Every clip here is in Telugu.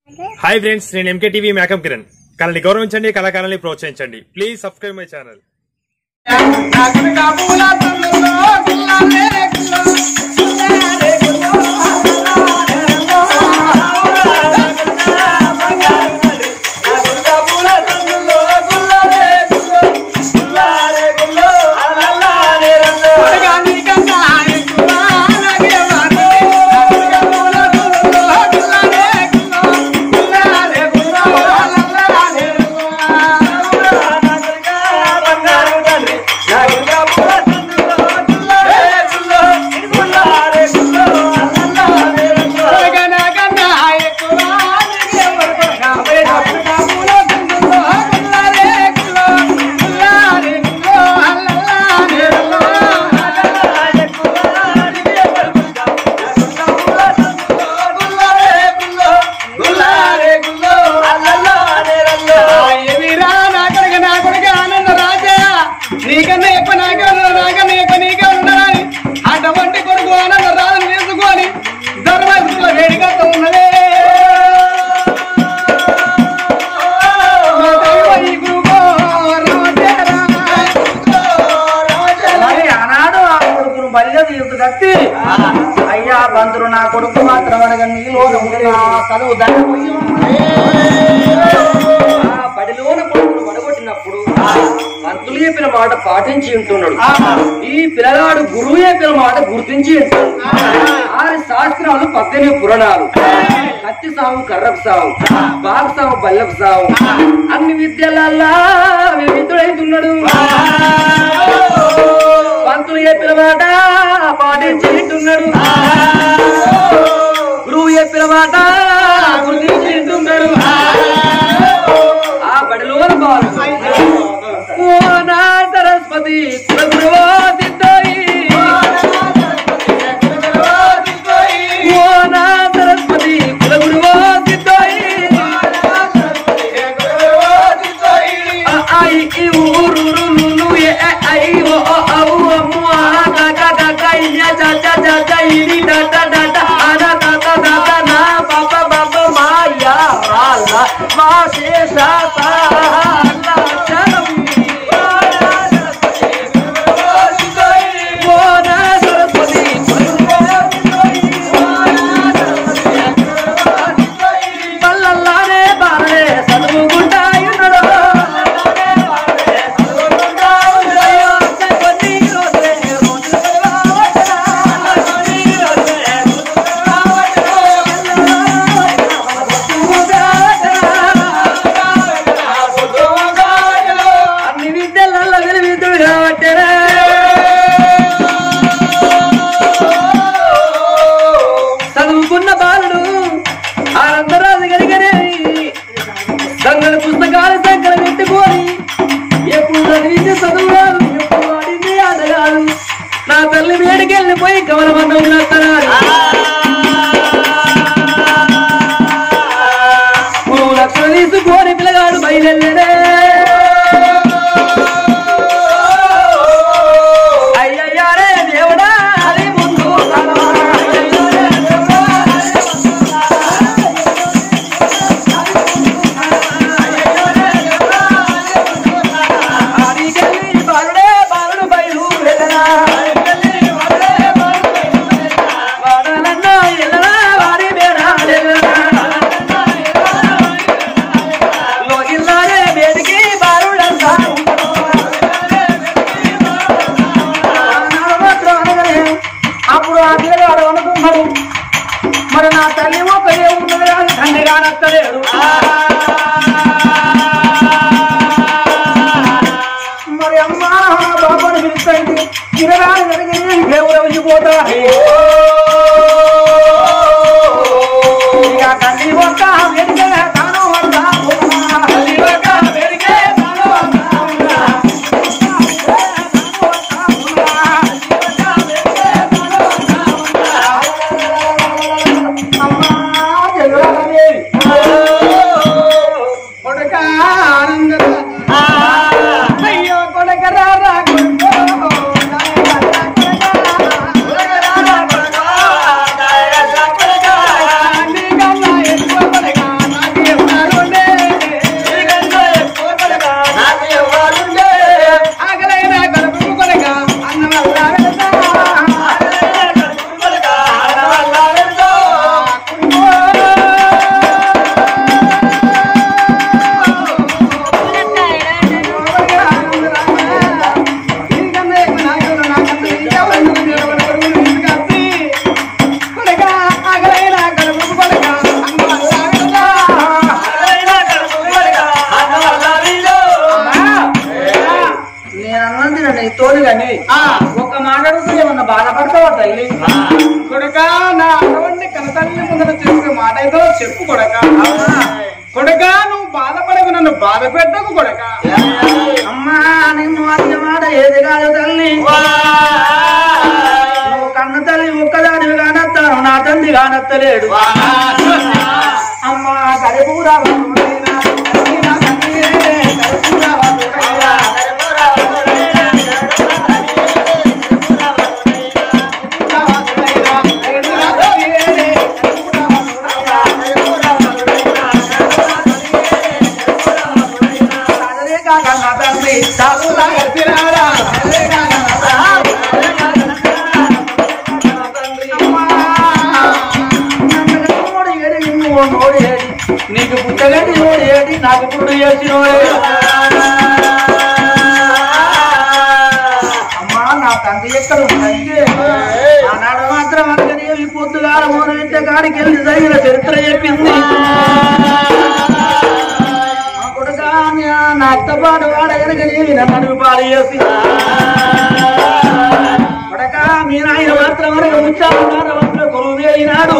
హాయ్ ఫ్రెండ్స్ నేను ఎంకే టీవీ మేకప్ కిరణ్ కళని గౌరవించండి కళాకారాన్ని ప్రోత్సహించండి ప్లీజ్ సబ్స్క్రైబ్ మై ఛానల్ నీకన్నా ఎక్కువ నాకే ఉన్నారు నాకన్నా ఎక్కువ నీకే ఉన్నారని అటువంటి కొడుకు ఆనంద రాదని తీసుకొని ధర్మస్థుల వేడికతో ఉన్నదే మా దైవ ఈ గురుగో రామచేరా. మరి ఆనాడు ఆ కొడుకును బలిగా తీర్పు కత్తి అయ్యా బంధురు నా కొడుకు మాత్రం అనగా నీ లోకములు నా చదువు దండపోయి ఆ బడిలోన కొడుకును పడగొట్టినప్పుడు పంతులు చెప్పిన మాట పాటించి ఉంటున్నాడు ఈ పిల్లగాడు గురువు చెప్పిన మాట గుర్తించి ఉంటున్నాడు ఆరు శాస్త్రాలు పద్దెనిమిది పురాణాలు కత్తి సాగు కర్రకు సాగు బాగు సాగు బల్లపు సాగు అన్ని విద్యలల్లా వివిధుడైతున్నాడు పంతులు చెప్పిన మాట పాటించుకుంటున్నాడు గురువు చెప్పిన మాట గుర్తించుకుంటున్నాడు ఆ బడిలోన బాలు ఓ నా సరస్వతి కుల గురువో సిద్ధోయి ఓ నా సరస్వతి కుల గురువో సిద్ధోయి ఆ ఐ ఈ ఊరు రులు ఏ ఐ ఓ ఓ ఔ అమ్ము ఆ గా గా గా గా ఇ యా జా జా జా జా ఇ డి డా డా డా డా ఆ దా దా దా దా దా నా పా పా పా పా మా యా రా లా మా శే షా సా లా చలం ఓ నా సరస్వతి పల్లల్లానే బాలనే చదువుకుంటాయున్నాడు అయ్యో, కొన్ని రోజులే అన్ని విద్యలలో విలువిద్దుడు కాబట్టేరా చదువుకున్న బాలుడు ఆనందరాజు గడిగనే సంగల పుస్తకాలు సంగల పెట్టుకొని ఎప్పుడు చదివింది చదువు కాదు ఎప్పుడు ఆడింది ఆట కాదు నా తల్లి వేడికెళ్ళిపోయి గమనమన్నం నత్తనాడు మూడు లక్షలు తీసుకొని పిల్లగాడు బయలుదేరే అయ్యయ్యారే దేవుడా అది ముందు ఆడికెళ్ళి బాలుడే బాలుడు బయలు వెళ్ళనా వాడాలన్నా ఎల్లనా వాడి బేడా లోగిల్లారే వేదికి బాలుడంతా అప్పుడు ఆ పిల్లగాడు అనుకున్నాడు మరి నా తల్లి ఒకరే ఉన్నది కానీ తండ్రి కానత్తలేడు మరి అమ్మ బాబాను పిలుస్తాండి తిరగాలి జరిగి దేవుడు వెళ్ళిపోతా ఇక తల్లి ఒక్క వెనుక తాను వద్దా తల్లి ఒక్క వెనుక తాను వద్దా కొడుకా ఆనంద అయ్యో కొడుక రారా కొడుకో, నాయనా కొడుకా. తల్లి కొడుక నా అటువంటి కనతల్లి ముందర చెప్పే మాట ఏదో చెప్పు కొడక కొడక నువ్వు బాధపడకు నన్ను బాధ పెట్టకు కొడక అమ్మా నిన్ను అన్నమాట ఏది కాదు తల్లి నువ్వు కన్న తల్లి ఒక్కదానివి కానత్తాను నా తండ్రి కానత్తలేడు అమ్మా కరిపూరా తండ్రి నోడు ఏడి నిన్ను నోడు ఏడి నీకు పుట్టగండి నోడు ఏడి నాకు పురుడు చేసి అమ్మా నా తండ్రి ఎక్కడ ఉన్నాయి ఆనాడు మాత్రం అందుకని ఈ పొద్దుగాల మూడు వింటే కాడికి వెళ్ళి జరిగిన చరిత్ర చెప్పింది ఆ కొడుకా నా- నా అత్తపాటు వాడ ఎనగనేవి నన్ను పాలు చేసి కొడక మీ నాయన మాత్రం అనగ ముచ్చారు కొలువు వేయినాడు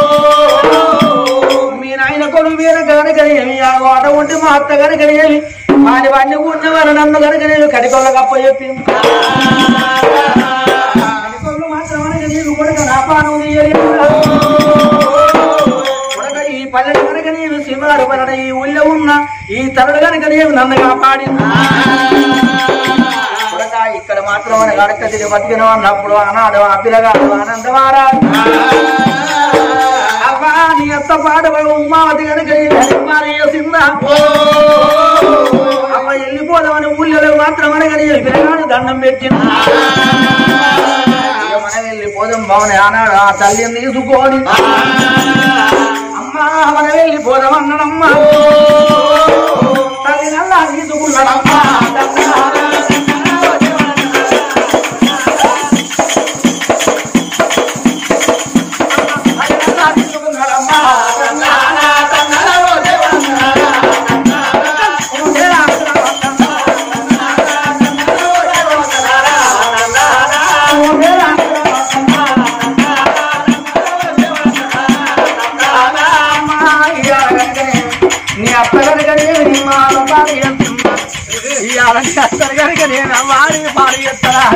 మీ నాయన కొలువు వేర కనుకనేమి ఆ వాట ఉంటే మా అత్త కనుకనేమి వాడి వాడిని ఉన్నవారు నన్ను కనుకనేమి కడికొల్ల కప్ప చెప్పింది కడికొల్లు మాత్రం అనగా నీకు కొడక నా పానం తీయలేదు కొడక ఈ పల్లెడు కనుక నీవు సింహారు పరడ ఈ ఊళ్ళో ఉన్న ఈ తరుడు కనుక నీవు నన్ను కాపాడింది కొడక ఇక్కడ మాత్రం అని అడక్క తిరిగి బతికిన అన్నప్పుడు అన్నాడు ఆ పిల్లగాడు ఆనందమారా అవ్వా నీ అత్త పాడు ఉమావతి కనుక సిందా అవ్వ వెళ్ళిపోదామని ఊళ్ళో మాత్రం అనగా నీ పిల్లగాడు దండం పెట్టింది ఇక మనం వెళ్ళిపోదాం బాగున్నాయి అన్నాడు ఆ తల్లిని తీసుకొని అమ్మా మన వెళ్ళిపోదాం అన్నాడమ్మా తల్లి నల్లా తీసుకున్నాడమ్మా నీ అత్త కనుకనే నీ మా భార్య ఇవాళ నీ అత్త కనుక నేను వాడి పాడు చేస్తారా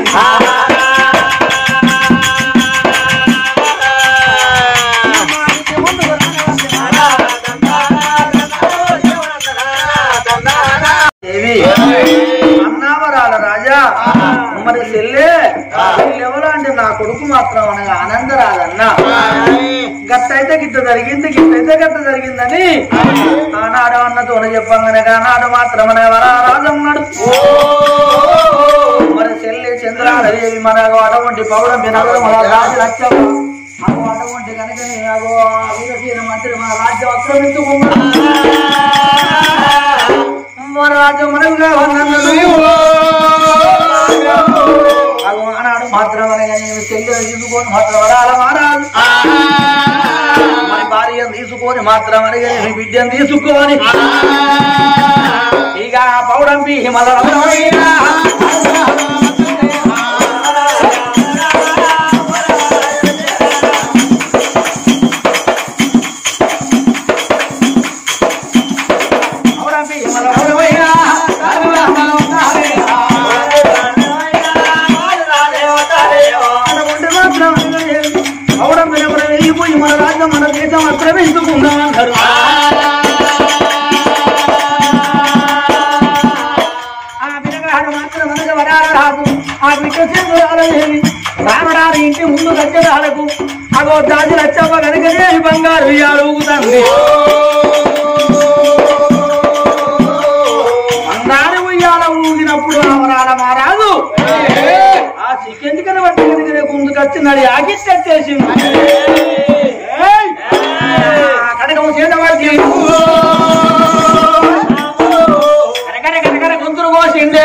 దేవి అన్నావరాల రాజా మరి చెల్లె ఎవరు అంటే నా కొడుకు మాత్రం అనగా ఆనందరాలన్న గట్టయితే గిట్ట జరిగింది గిట్టయితే గట్ట జరిగిందని ఆనాడు అన్నతో చెప్పంగానే ఆనాడు మాత్రం రాజన్నాడు మరి చెల్లి చంద్రాదేవి మన అటువంటి పౌరం వినగడం మన రాజు లక్ష్యం అగో అటువంటి కనుక అగో వీరశీల మంత్రి మన రాజ్యం ఆక్రమించుకున్నాడు మన రాజ్యం మనకుగా ఉన్నందుకు అగో ఆనాడు మాత్రం అనగా నేను చెల్లెలు తీసుకొని మాత్రం వరాల మారాదు మరి భార్యను తీసుకొని మాత్రం అనగా నేను బిడ్డను తీసుకొని ఇక పౌడంపి హిమల పౌడంపి హిమల పౌడం వెలువల వెళ్ళిపోయి మన రాజ్యం మన దేశం ఆక్రమించుకుందాం అంటారు ఆ పిల్లగాడు మాత్రం మనకు వరాల రాదు ఆ బిడ్డ చేతురాలనేవి రామడారి ఇంటి ముందు కట్టెదాలకు అగో దాది రచ్చవ్వ కనుకనే ఈ బంగారు ఇయ్యాలు ఊగుతుంది బంగారు ఉయ్యాల ఊగినప్పుడు ఆ వరాల మారాదు ఆ చికెన్ కన బట్టి కనుకనే ముందుకొచ్చి నడి ఆగిట్టేసింది కనకము చేత పట్టి కనకర కనకర గొంతులు కోసిండే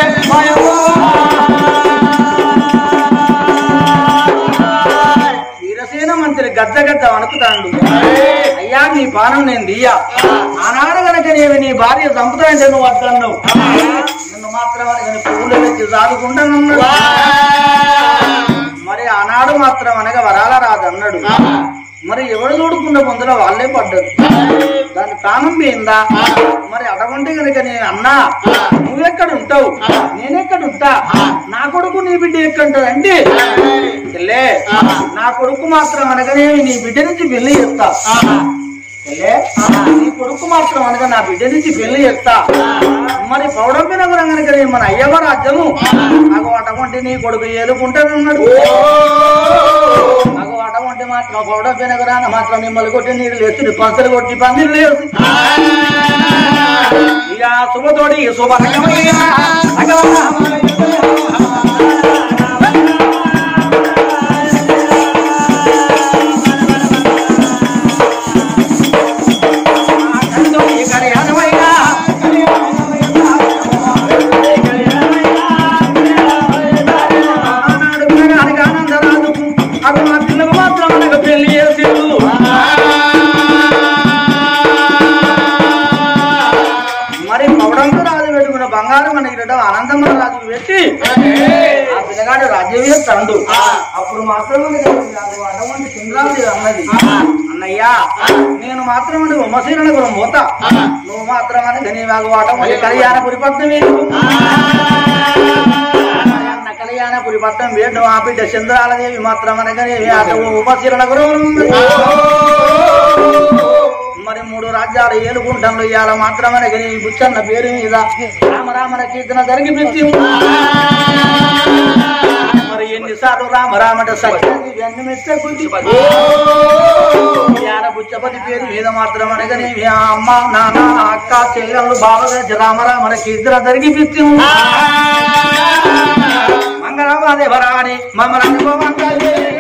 వీరసేన మంత్రి గద్ద గద్ద వణుకుతాండు అయ్యా నీ పానం నేను దియ్యా ఆనాడు గనక నేను నీ భార్య చంపుతాయంటే నువ్వు వద్దన్నావు నిన్ను మాత్రం కానీ పువ్వులు పెట్టి సాదుకుంటానన్నాడు మరి ఆనాడు ఆనాడు మాత్రం అనగా వరాల రాదు అన్నాడు మరి ఎవడు చూడకుండా ముందులో వాళ్ళే పడ్డది దాని ప్రాణం పోయిందా మరి అటువంటి కనుక నేను అన్నా నువ్వెక్కడ ఉంటావు నేనెక్కడ ఉంటా నా కొడుకు నీ బిడ్డ ఎక్కడ అంటే చెల్లే నా కొడుకు మాత్రం అనగానే నీ బిడ్డ నుంచి పెళ్లి చేస్తా చెల్లే నీ కొడుకు మాత్రం అనగా నా బిడ్డ నుంచి పెళ్లి చేస్తా మరి పౌడమి నగరం కనుక నేను మన అయ్యవ రాజ్యము అగో అటువంటి నీ కొడుకు ఏలుకుంటానన్నాడు అగో అటువంటి మాత్రం పౌడమి నగరాన మాత్రం మిమ్మల్ని కొట్టి నీళ్ళు లేచి పంచలు కొట్టి పందిలు లేచి ఇక శుభతోడి శుభరకమయ్య పెళ్లి చేసిండు మరి పౌడంతో రాజు పెట్టుకున్న బంగారం మనకి రెండవ ఆనందమ్మ రాజుకు పెట్టి ఆ పిల్లగాడు రాజ్యవే తండు అప్పుడు మాత్రం అటువంటి సింద్రావతి అన్నది అన్నయ్యా నేను మాత్రం ఉమ్మశీలనపురం పోతా నువ్వు మాత్రం అని నీ వాగు అటువంటి కళ్యాణపురి పట్నం వేరు అన్న కళ్యాణపురి పట్నం వేడు ఆ బిడ్డ చంద్రాలదేవి మాత్రం అనగానే అటు ఉమ్మశీలనపురం మరి మూడు రాజ్యాలు ఏలుకుంటాను ఇవాళ మాత్రమే గని బుచ్చన్న పేరు మీద రామరామన కీర్తన జరిగి పెట్టి మరి ఎన్నిసార్లు రామరామట సత్యాన్ని వెన్నమెత్తే కొద్ది ఇవాళ బుచ్చపతి పేరు మీద మాత్రం అనగానే అమ్మ నాన్న అక్క చెల్లెళ్ళు బావగా రామరామన కీర్తన జరిగి పెట్టి మంగళవాదేవరాని మమ్మల్ని